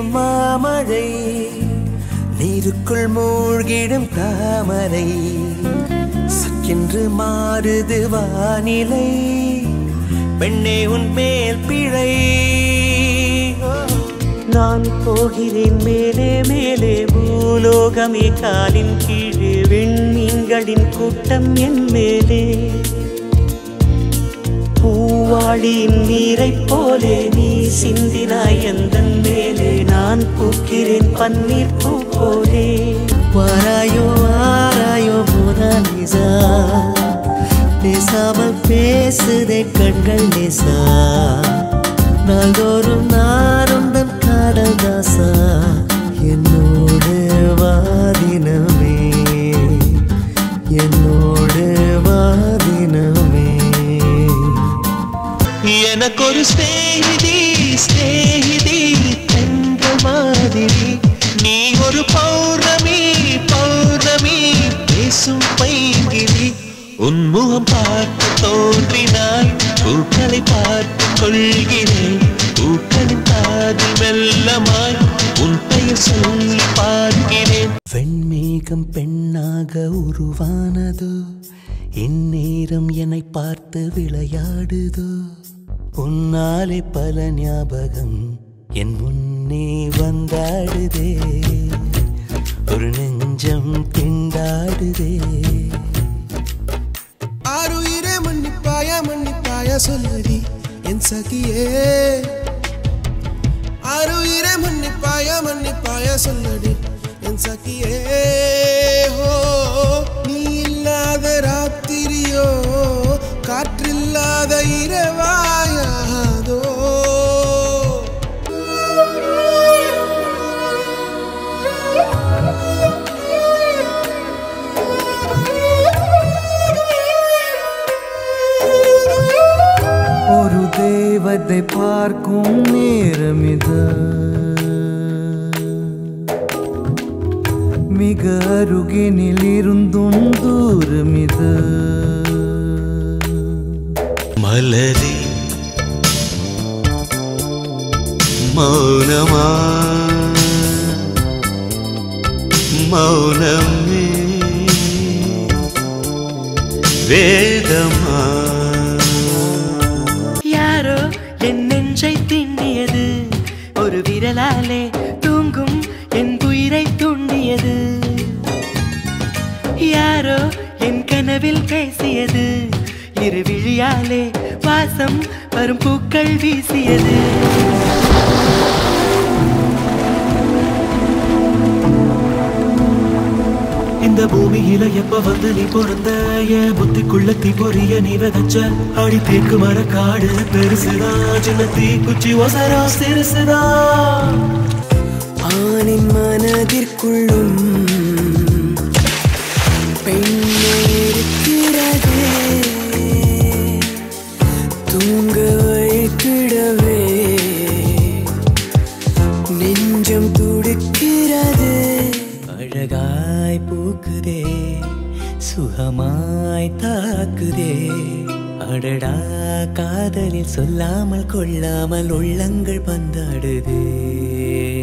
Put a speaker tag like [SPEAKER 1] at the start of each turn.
[SPEAKER 1] பெய்யும் மாமழை நீருக்குள் மூழ்கிடும் தாமரை சக்கென்று மாறுது வானிலை பெண்ணே உன் மேல் பிழை
[SPEAKER 2] நான் போகிறேன் மேலே மேலே பூலோகமே காலின் கீழே விண்மீன்களின் கூட்டம் என் மேலே பூவாளியின் நீரைப் போலே நீ சிந்தினாய் எந்தன் மேலே நான் பூக்கிறேன் பன்னீர் பூ போலே
[SPEAKER 1] வாராயோ ஆராயோ மோனாலிசா பேசாமல் பேசுதே கண்கள் நேசா நாள்தோறும் நானும் தன் காடல் தாசா என்னோடு வாதினமே என்னோடு வாதினமே எனக்கொரு ஸ்நேகிதி ஸ்நேகிதி என்ற மாதிரி நீ ஒரு பௌர்ணமி பௌர்ணமி பேசும் பைங்கிரி உன்முகம் பார்த்து தோன்றினாய் பூக்களை பார்த்து கொள்கிறேன் பூக்களின் காது மெல்லமாய் உன் பெயர் சொல்லி பார்க்கிறேன் வெண்மேகம் பெண்ணாக உருவானதோ இந்நேரம் என்னை பார்த்து விளையாடுதோ உன்னாலே பல ஞாபகம் என் முன்னே வந்தாடுதே ஒரு நெஞ்சம் திண்டாடுதே
[SPEAKER 3] ஆறுயிரே மன்னிப்பாயா மன்னிப்பாயா சொல்லடி என் சகியே ஆறுயிரே மன்னிப்பாயா மன்னிப்பாயா சொல்லடி என் சகியே ஹோ நீ இல்லாத ராத்திரியோ காற்றில்லாத இரவாயாதோ
[SPEAKER 1] ஒரு தேவதை பார்க்கும் நேரம் இது மிக அருகினில் இருந்தும் தூரம் இது மலரே மௌனமா மௌனமே வேதமா
[SPEAKER 2] யாரோ என் நெஞ்சை திண்ணியது ஒரு விரலாலே தூங்கும் என் உயிரை தூண்டியது யாரோ என் கனவில் பேசியது இரு விழியாலே வாசம் வரும் பூக்கள் வீசியது
[SPEAKER 4] இந்த பூமியில எப்ப வந்து நீ பிறந்த என் புத்திக்குள்ள தீ பொறிய நீ விதைச்ச அடி தேக்கு மர காடு பெருசுதா சின்ன தீ குச்சி ஒசரா சிறுசுதா
[SPEAKER 1] ஆணின் மனதிற்குள்ளும் பெண்ணே இருக்கிறதே தூங்க வைத்திடவே நெஞ்சம் துடிக்கிறது அழகாய் பூக்குதே சுகமாய் தாக்குதே அடடா காதலில் சொல்லாமல் கொள்ளாமல் உள்ளங்கள் பந்தாடுதே